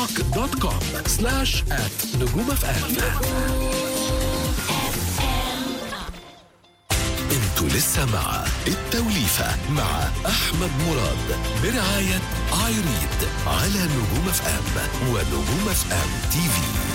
توك دوت كوم سلاش ات نجوم اف ام انتوا لسه مع التوليفة مع أحمد مراد برعاية ايريد على نجوم اف ام ونجوم اف ام تي في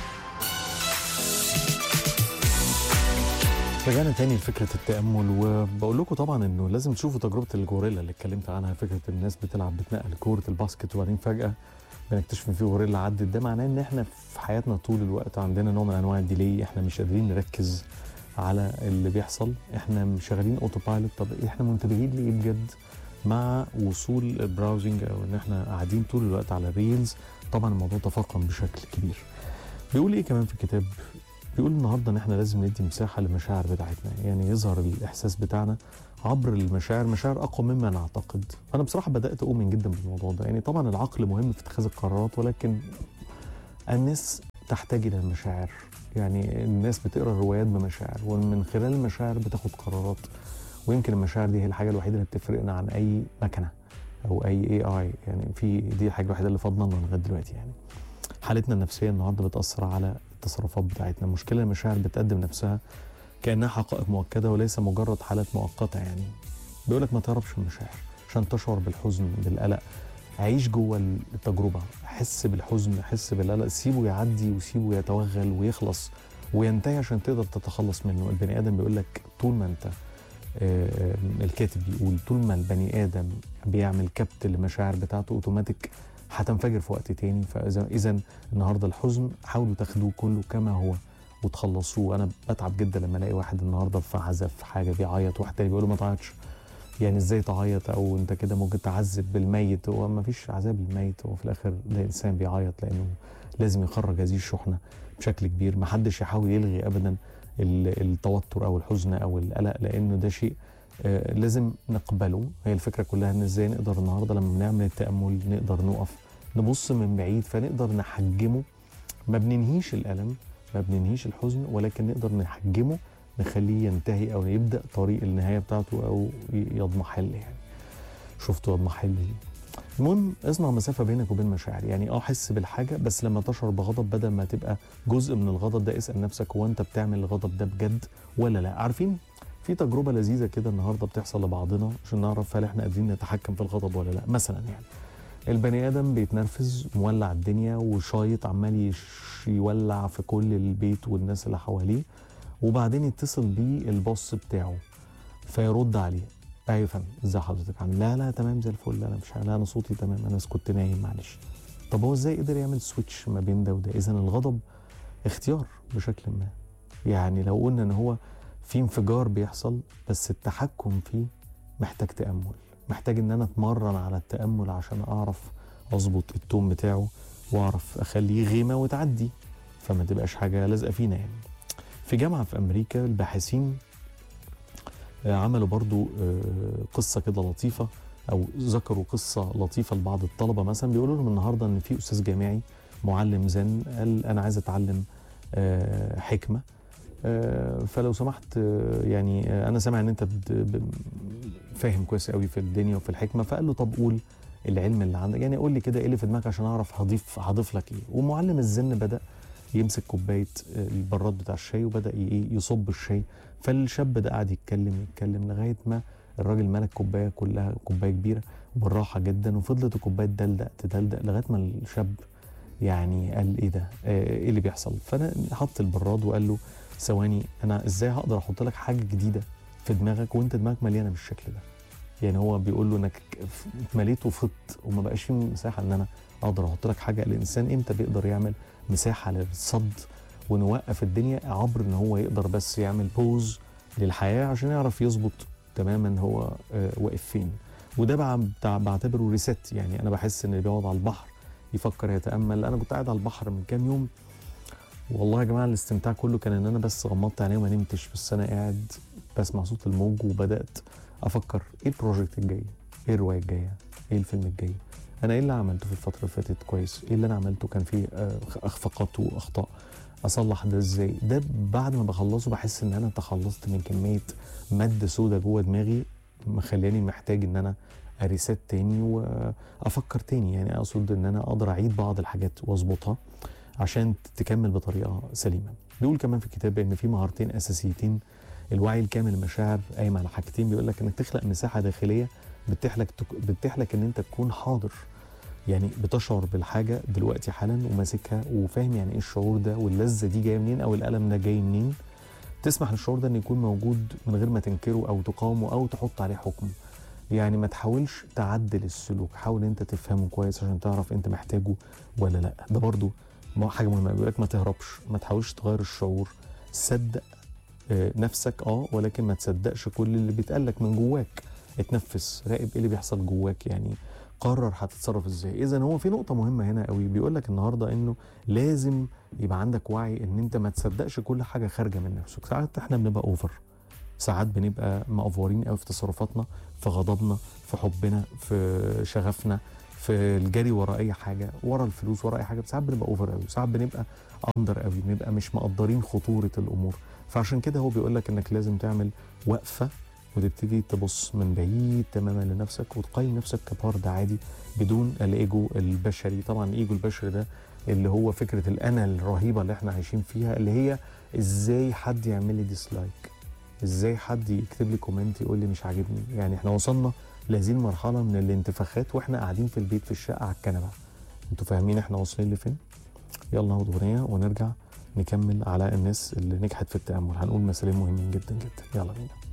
رجعنا تاني لفكرة التأمل وبقول لكم طبعا انه لازم تشوفوا تجربة الجوريلا اللي اتكلمت عنها فكرة الناس بتلعب بتنقل كورة الباسكت وبعدين فجأة بنكتشف ان في غوريلا عدت ده معناه ان احنا في حياتنا طول الوقت عندنا نوع من انواع الديلي احنا مش قادرين نركز على اللي بيحصل احنا شغالين اوتو بايلوت طب احنا منتبهين ليه بجد مع وصول البراوزنج او ان احنا قاعدين طول الوقت على الريلز طبعا الموضوع تفاقم بشكل كبير بيقول ايه كمان في الكتاب بيقول النهارده ان احنا لازم ندي مساحه للمشاعر بتاعتنا يعني يظهر الاحساس بتاعنا عبر المشاعر مشاعر اقوى مما نعتقد انا بصراحه بدات اؤمن جدا بالموضوع ده يعني طبعا العقل مهم في اتخاذ القرارات ولكن الناس تحتاج الى المشاعر يعني الناس بتقرا الروايات بمشاعر ومن خلال المشاعر بتاخد قرارات ويمكن المشاعر دي هي الحاجه الوحيده اللي بتفرقنا عن اي مكنه او اي اي اي يعني في دي الحاجه الوحيده اللي فضلنا لغايه دلوقتي يعني حالتنا النفسيه النهارده بتاثر على التصرفات بتاعتنا المشكله المشاعر بتقدم نفسها كانها حقائق مؤكده وليس مجرد حالات مؤقته يعني بيقول لك ما تهربش من المشاعر عشان تشعر بالحزن بالقلق عيش جوه التجربه حس بالحزن حس بالقلق سيبه يعدي وسيبه يتوغل ويخلص وينتهي عشان تقدر تتخلص منه البني ادم بيقول لك طول ما انت آه، آه، الكاتب بيقول طول ما البني ادم بيعمل كبت للمشاعر بتاعته اوتوماتيك هتنفجر في وقت تاني فاذا اذا النهارده الحزن حاولوا تاخدوه كله كما هو وتخلصوه انا بتعب جدا لما الاقي واحد النهارده في عزف في حاجه بيعيط واحد تاني بيقول له ما تعيطش يعني ازاي تعيط او انت كده ممكن تعذب بالميت هو ما فيش عذاب للميت هو في الاخر الانسان بيعيط لانه لازم يخرج هذه الشحنه بشكل كبير ما حدش يحاول يلغي ابدا ال- التوتر او الحزن او القلق لانه ده شيء آه، لازم نقبله هي الفكره كلها ان ازاي نقدر النهارده لما بنعمل التامل نقدر نقف نبص من بعيد فنقدر نحجمه ما بننهيش الالم ما بننهيش الحزن ولكن نقدر نحجمه نخليه ينتهي او يبدا طريق النهايه بتاعته او ي- يضمحل يعني شفتوا يضمحل دي المهم اصنع مسافه بينك وبين مشاعر يعني اه حس بالحاجه بس لما تشعر بغضب بدل ما تبقى جزء من الغضب ده اسال نفسك هو انت بتعمل الغضب ده بجد ولا لا عارفين في تجربه لذيذه كده النهارده بتحصل لبعضنا عشان نعرف هل احنا قادرين نتحكم في الغضب ولا لا مثلا يعني البني ادم بيتنرفز مولع الدنيا وشايط عمال يش- يولع في كل البيت والناس اللي حواليه وبعدين يتصل بيه البوس بتاعه فيرد عليه ايوه يا فندم ازي حضرتك عامل لا لا تمام زي الفل لا انا مش لا انا صوتي تمام انا بس كنت نايم معلش طب هو ازاي قدر يعمل سويتش ما بين ده وده اذا الغضب اختيار بشكل ما يعني لو قلنا ان هو في انفجار بيحصل بس التحكم فيه محتاج تامل محتاج ان انا اتمرن على التامل عشان اعرف اظبط التون بتاعه واعرف اخليه غيمه وتعدي فما تبقاش حاجه لازقه فينا يعني في جامعه في امريكا الباحثين آه، عملوا برضو آه، قصه كده لطيفه او ذكروا قصه لطيفه لبعض الطلبه مثلا بيقولوا لهم النهارده ان في استاذ جامعي معلم زن قال انا عايز اتعلم آه، حكمه آه، فلو سمحت آه، يعني آه، انا سامع ان انت بت- ب- فاهم كويس قوي في الدنيا وفي الحكمه فقال له طب قول العلم اللي عندك يعني قول لي كده ايه اللي في دماغك عشان اعرف هضيف هضيف لك ايه ومعلم الزن بدا يمسك كوبايه آه، البراد بتاع الشاي وبدا ي- ايه يصب الشاي فالشاب ده قعد يتكلم يتكلم لغايه ما الراجل ملك كوبايه كلها كوبايه كبيره وبالراحه جدا وفضلت الكوبايه تدلدق تدلدق لغايه ما الشاب يعني قال ايه ده آه، ايه اللي بيحصل فانا حط البراد وقال له ثواني انا ازاي هقدر احط لك حاجه جديده في دماغك وانت دماغك مليانه بالشكل ده يعني هو بيقول له انك اتمليت وفضت وما بقاش في مساحه ان انا اقدر احط لك حاجه الانسان امتى بيقدر يعمل مساحه للصد ونوقف الدنيا عبر ان هو يقدر بس يعمل بوز للحياه عشان يعرف يظبط تماما هو آه، واقف فين وده بع- بتاع- بعتبره ريست يعني انا بحس ان اللي بيقعد على البحر يفكر يتامل انا كنت قاعد على البحر من كام يوم والله يا جماعه الاستمتاع كله كان ان انا بس غمضت عيني وما نمتش بس انا قاعد بسمع صوت الموج وبدات افكر ايه البروجكت الجاي ايه الروايه الجايه ايه الفيلم الجاي انا ايه اللي عملته في الفتره اللي فاتت كويس ايه اللي انا عملته كان فيه آه، اخفاقات واخطاء اصلح ده ازاي ده بعد ما بخلصه بحس ان انا تخلصت من كميه ماده سودة جوه دماغي مخلياني محتاج ان انا اريسات تاني وافكر تاني يعني اقصد ان انا اقدر اعيد بعض الحاجات واظبطها عشان تكمل بطريقه سليمه بيقول كمان في الكتاب ان في مهارتين اساسيتين الوعي الكامل المشاعر قايم على حاجتين بيقول لك انك تخلق مساحه داخليه بتحلك بتحلك ان انت تكون حاضر يعني بتشعر بالحاجه دلوقتي حالا وماسكها وفاهم يعني ايه الشعور ده واللذه دي جايه منين او الالم ده جاي منين تسمح للشعور ده ان يكون موجود من غير ما تنكره او تقاومه او تحط عليه حكم يعني ما تحاولش تعدل السلوك حاول انت تفهمه كويس عشان تعرف انت محتاجه ولا لا ده برضو حاجه مهمه بيقول لك ما تهربش ما تحاولش تغير الشعور صدق نفسك اه ولكن ما تصدقش كل اللي بيتقال لك من جواك اتنفس راقب ايه اللي بيحصل جواك يعني قرر هتتصرف ازاي اذا هو في نقطه مهمه هنا قوي بيقول لك النهارده انه لازم يبقى عندك وعي ان انت ما تصدقش كل حاجه خارجه من نفسك ساعات احنا بنبقى اوفر ساعات بنبقى مأفورين قوي في تصرفاتنا في غضبنا في حبنا في شغفنا في الجري ورا اي حاجه ورا الفلوس ورا اي حاجه ساعات بنبقى اوفر قوي ساعات بنبقى اندر قوي بنبقى مش مقدرين خطوره الامور فعشان كده هو بيقول لك انك لازم تعمل وقفه وتبتدي تبص من بعيد تماما لنفسك وتقيم نفسك كفرد عادي بدون الايجو البشري طبعا الايجو البشري ده اللي هو فكره الانا الرهيبه اللي احنا عايشين فيها اللي هي ازاي حد يعمل لي ديسلايك ازاي حد يكتب لي كومنت يقول لي مش عاجبني يعني احنا وصلنا لهذه المرحله من الانتفاخات واحنا قاعدين في البيت في الشقه على الكنبه انتوا فاهمين احنا واصلين لفين يلا ناخد اغنيه ونرجع نكمل على الناس اللي نجحت في التامل هنقول مسائل مهمين جدا جدا يلا بينا